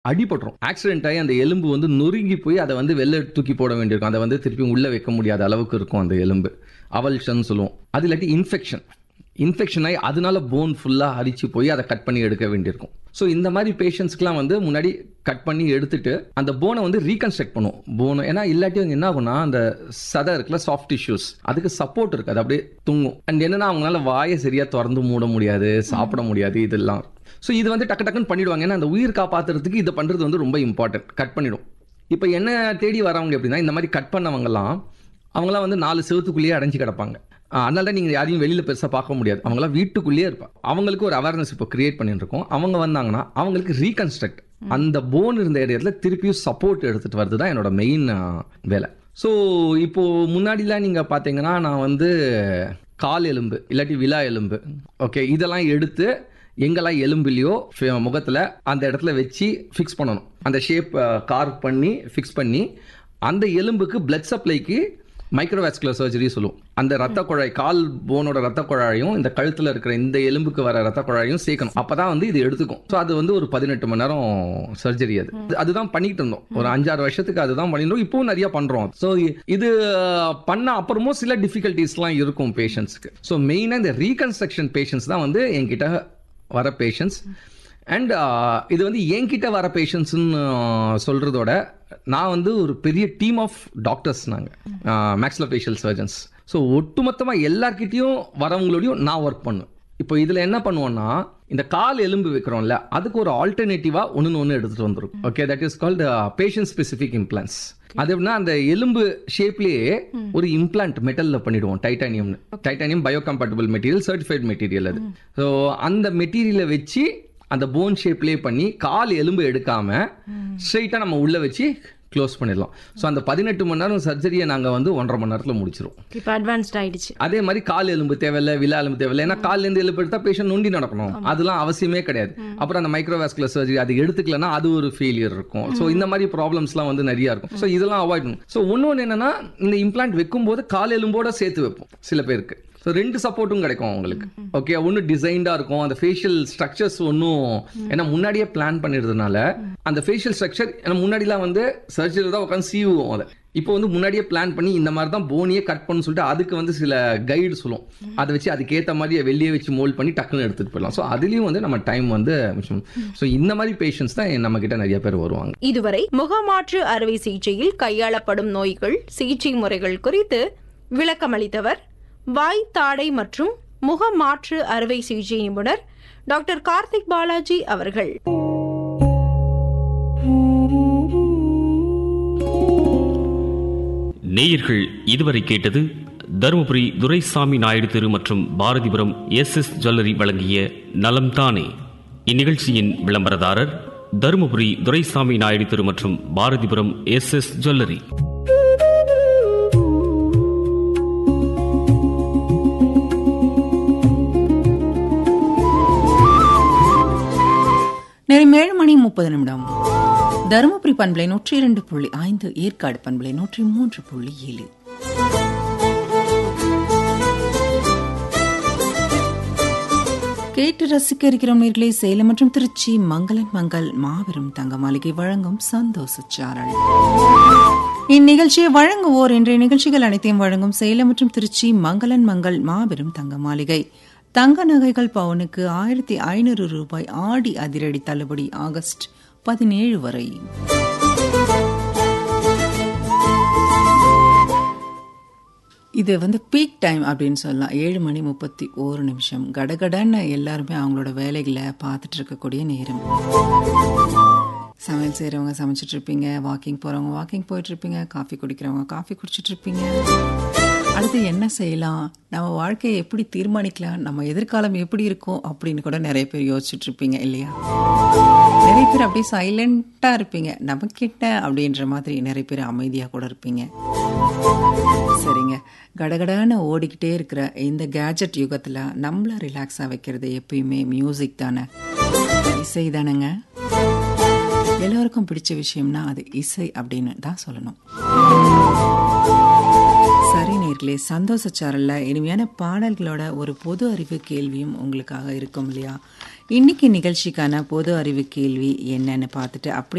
அடிபட்டுரும் accident ஆகி அந்த எலும்பு வந்து நொறுங்கி போய் அதை வந்து வெளில தூக்கி போட வேண்டியிருக்கும் அதை வந்து திருப்பி உள்ள வைக்க முடியாத அளவுக்கு இருக்கும் அந்த எலும்பு அவல்ஷன் சொல்லுவோம் அது இல்லாட்டி இன்ஃபெக்ஷன் இன்ஃபெக்ஷன் ஆகி அதனால போன் ஃபுல்லாக அரிச்சு போய் அதை கட் பண்ணி எடுக்க வேண்டியிருக்கும் ஸோ இந்த மாதிரி பேஷண்ட்ஸ்க்குலாம் வந்து முன்னாடி கட் பண்ணி எடுத்துட்டு அந்த போனை வந்து ரீகன்ஸ்ட்ரக்ட் பண்ணுவோம் போனை ஏன்னா இல்லாட்டி வந்து என்ன ஆகும்னா அந்த சதை இருக்குல்ல சாஃப்ட் டிஷ்யூஸ் அதுக்கு சப்போர்ட் இருக்கு அது அப்படியே தூங்கும் அண்ட் என்னன்னா அவங்களால வாயை சரியா திறந்து மூட முடியாது சாப்பிட முடியாது இதெல்லாம் ஸோ இது வந்து டக்கு டக்குன்னு பண்ணிடுவாங்க ஏன்னா அந்த உயிர் காப்பாத்துறதுக்கு இதை பண்றது வந்து ரொம்ப இம்பார்ட்டன்ட் கட் பண்ணிடும் இப்போ என்ன தேடி வரவங்க எப்படின்னா இந்த மாதிரி கட் பண்ணவங்கலாம் அவங்களாம் வந்து நாலு செவத்துக்குள்ளேயே அடைஞ்சு கிடப்பாங்க ஆஹ் அதனால தான் நீங்கள் யாரையும் வெளியில் பெருசாக பார்க்க முடியாது அவங்களாம் வீட்டுக்குள்ளேயே இருப்பாங்க அவங்களுக்கு ஒரு அவேர்னஸ் இப்போ கிரியேட் பண்ணிட்டு இருக்கோம் அவங்க வந்தாங்கன்னா அவங்களுக்கு ரீகன்ஸ்ட்ரக்ட் அந்த போன் இருந்த இடத்துல திருப்பியும் சப்போர்ட் எடுத்துட்டு வரது தான் என்னோட மெயின் வேலை ஸோ இப்போ முன்னாடிலாம் நீங்கள் பார்த்தீங்கன்னா நான் வந்து கால் எலும்பு இல்லாட்டி விலா எலும்பு ஓகே இதெல்லாம் எடுத்து எங்கெல்லாம் எலும்புலையோ முகத்தில் அந்த இடத்துல வச்சு ஃபிக்ஸ் பண்ணணும் அந்த ஷேப் கார்வ் பண்ணி ஃபிக்ஸ் பண்ணி அந்த எலும்புக்கு பிளட் சப்ளைக்கு மைக்ரோவாஸ்குலர் சர்ஜரி சொல்லுவோம் அந்த ரத்த குழாய் கால் போனோட ரத்த குழாயும் இந்த கழுத்துல இருக்கிற இந்த எலும்புக்கு வர ரத்த குழாயும் சேர்க்கணும் அப்பதான் வந்து இது எடுத்துக்கும் ஸோ அது வந்து ஒரு பதினெட்டு மணி நேரம் சர்ஜரி அது அது- அதுதான் பண்ணிட்டு இருந்தோம் ஒரு அஞ்சாறு வருஷத்துக்கு அதுதான் பண்ணிட்டு இருந்தோம் இப்பவும் நிறைய பண்றோம் ஸோ இது பண்ண அப்புறமும் சில டிஃபிகல்ட்டிஸ்லாம் இருக்கும் பேஷண்ட்ஸ்க்கு ஸோ மெயினாக இந்த ரீகன்ஸ்ட்ரக்ஷன் பேஷண்ட்ஸ் தான் வந்து என்கிட்ட வர பேஷண்ட்ஸ் அண்ட் இது வந்து என்கிட்ட வர பேஷண்ட்ஸ்னு சொல்கிறதோட நான் வந்து ஒரு பெரிய டீம் ஆஃப் டாக்டர்ஸ் நாங்கள் மேக்ஸ்லோஃபேஷியல் சர்ஜன்ஸ் ஸோ ஒட்டுமொத்தமாக எல்லார்கிட்டயும் வரவங்களோடையும் நான் ஒர்க் பண்ணுவேன் இப்போ இதில் என்ன பண்ணுவோம்னா இந்த கால் எலும்பு வைக்கிறோம்ல அதுக்கு ஒரு ஆல்டர்னேட்டிவாக ஒன்று ஒன்று எடுத்துகிட்டு வந்துருக்கும் okay that is called patient specific implants அது எப்படின்னா அந்த எலும்பு ஷேப்லேயே ஒரு இம்ப்ளான்ட் மெட்டலில் பண்ணிடுவோம் டைட்டானியம்னு titanium biocompatible material certified material அது ஸோ அந்த மெட்டீரியலை வச்சு அந்த போன் ஷேப்லேயே பண்ணி கால் எலும்பு எடுக்காம ஸ்ட்ரைட்டாக நம்ம உள்ள வச்சு க்ளோஸ் பண்ணிடலாம் ஸோ அந்த பதினெட்டு மணி நேரம் சர்ஜரியை நாங்கள் வந்து ஒன்றரை மணி நேரத்தில் முடிச்சிருவோம் இப்போ அட்வான்ஸ்ட் ஆயிடுச்சு அதே மாதிரி கால் எலும்பு தேவையில்ல விலா எலும்பு தேவையில்ல ஏன்னா கால்ல இருந்து எலும்பு எடுத்தா பேஷண்ட் நொண்டி நடக்கணும் அதெல்லாம் அவசியமே கிடையாது அப்புறம் அந்த மைக்ரோவாஸ்குலர் சர்ஜரி அது எடுத்துக்கலன்னா அது ஒரு ஃபெயிலியர் இருக்கும் ஸோ இந்த மாதிரி ப்ராப்ளம்ஸ்லாம் வந்து நிறைய இருக்கும் ஸோ இதெல்லாம் அவாய்ட் பண்ணும் ஸோ ஒன்று என்னன்னா இந்த இம்ப்ளான்ட் வைக்கும்போது கால் எலும்போட சேர்த்து வைப்போம் சில பேருக்கு ஸோ ரெண்டு சப்போர்ட்டும் கிடைக்கும் அவங்களுக்கு ஓகே ஒன்று டிசைன்டாக இருக்கும் அந்த ஃபேஷியல் ஸ்ட்ரக்சர்ஸ் ஒன்றும் ஏன்னா முன்னாடியே பிளான் பண்ணிடுறதுனால அந்த ஃபேஷியல் ஸ்ட்ரக்சர் ஏன்னா முன்னாடிலாம் வந்து சர்ஜரியில் தான் உட்காந்து சீவுவோம் அதை இப்போ வந்து முன்னாடியே பிளான் பண்ணி இந்த மாதிரி தான் போனியே கட் பண்ணு சொல்லிட்டு அதுக்கு வந்து சில கைடு சொல்லும் அதை வச்சு அதுக்கேற்ற மாதிரி வெளியே வச்சு மோல்ட் பண்ணி டக்குன்னு எடுத்துட்டு போயிடலாம் ஸோ அதுலேயும் வந்து நம்ம டைம் வந்து மிச்சம் ஸோ இந்த மாதிரி பேஷண்ட்ஸ் தான் நம்ம கிட்ட நிறைய பேர் வருவாங்க இதுவரை முகமாற்று அறுவை சிகிச்சையில் கையாளப்படும் நோய்கள் சிகிச்சை முறைகள் குறித்து விளக்கமளித்தவர் வாய் தாடை மற்றும் முகமாற்று அறுவை சிகிச்சை நிபுணர் டாக்டர் கார்த்திக் பாலாஜி அவர்கள் நேயர்கள் இதுவரை கேட்டது தருமபுரி துரைசாமி நாயுடு தெரு மற்றும் பாரதிபுரம் எஸ் எஸ் ஜுவல்லரி வழங்கிய நலம் தானே இந்நிகழ்ச்சியின் விளம்பரதாரர் தருமபுரி துரைசாமி நாயுடு தெரு மற்றும் பாரதிபுரம் எஸ் எஸ் ஜுவல்லரி நேரம் ஏழு மணி முப்பது நிமிடம் தருமபுரி பண்பலை நூற்றி இரண்டு புள்ளி ஐந்து ஏற்காடு பண்பலை நூற்றி மூன்று புள்ளி ஏழு கேட்டு ரசிக்க இருக்கிறோம் நேர்களே சேலம் மற்றும் திருச்சி மங்களன் மங்கள் மாபெரும் தங்க மாளிகை வழங்கும் சந்தோஷ சாரல் இந்நிகழ்ச்சியை வழங்குவோர் இன்றைய நிகழ்ச்சிகள் அனைத்தையும் வழங்கும் சேலம் மற்றும் திருச்சி மங்களன் மங்கள் மாபெரும் தங்க மாளிகை தங்க நகைகள் பவுனுக்கு ஆயிரத்தி ஐநூறு ரூபாய் ஆடி அதிரடி தள்ளுபடி ஆகஸ்ட் பதினேழு வரை இது வந்து பீக் டைம் அப்படின்னு சொல்லலாம் ஏழு மணி முப்பத்தி ஓரு நிமிஷம் கடகடன்னு எல்லாருமே அவங்களோட வேலைகளை பார்த்துட்டு இருக்கக்கூடிய நேரம் சமையல் செய்கிறவங்க சமைச்சிட்டு இருப்பீங்க வாக்கிங் போகிறவங்க வாக்கிங் போயிட்டு இருப்பீங்க காஃபி குடிக்கிறவங்க காஃபி குடிச்சிட்டு இருப்பீங்க அடுத்து என்ன செய்யலாம் நம்ம வாழ்க்கையை எப்படி தீர்மானிக்கலாம் நம்ம எதிர்காலம் எப்படி இருக்கும் அப்படின்னு கூட நிறைய பேர் யோசிச்சுட்டு இருப்பீங்க இல்லையா நிறைய பேர் அப்படியே சைலண்டாக இருப்பீங்க நமக்கிட்ட அப்படின்ற மாதிரி நிறைய பேர் அமைதியாக கூட இருப்பீங்க சரிங்க கடகடான ஓடிக்கிட்டே இருக்கிற இந்த கேஜெட் யுகத்தில் நம்மள ரிலாக்ஸாக வைக்கிறது எப்பயுமே மியூசிக் தானே இசை தானேங்க எல்லோருக்கும் பிடிச்ச விஷயம்னா அது இசை அப்படின்னு தான் சொல்லணும் சரி நேர்களே சந்தோஷ சாரல்ல இனிமையான பாடல்களோட ஒரு பொது அறிவு கேள்வியும் உங்களுக்காக இருக்கும் இல்லையா இன்னைக்கு நிகழ்ச்சிக்கான பொது அறிவு கேள்வி என்னன்னு பார்த்துட்டு அப்படி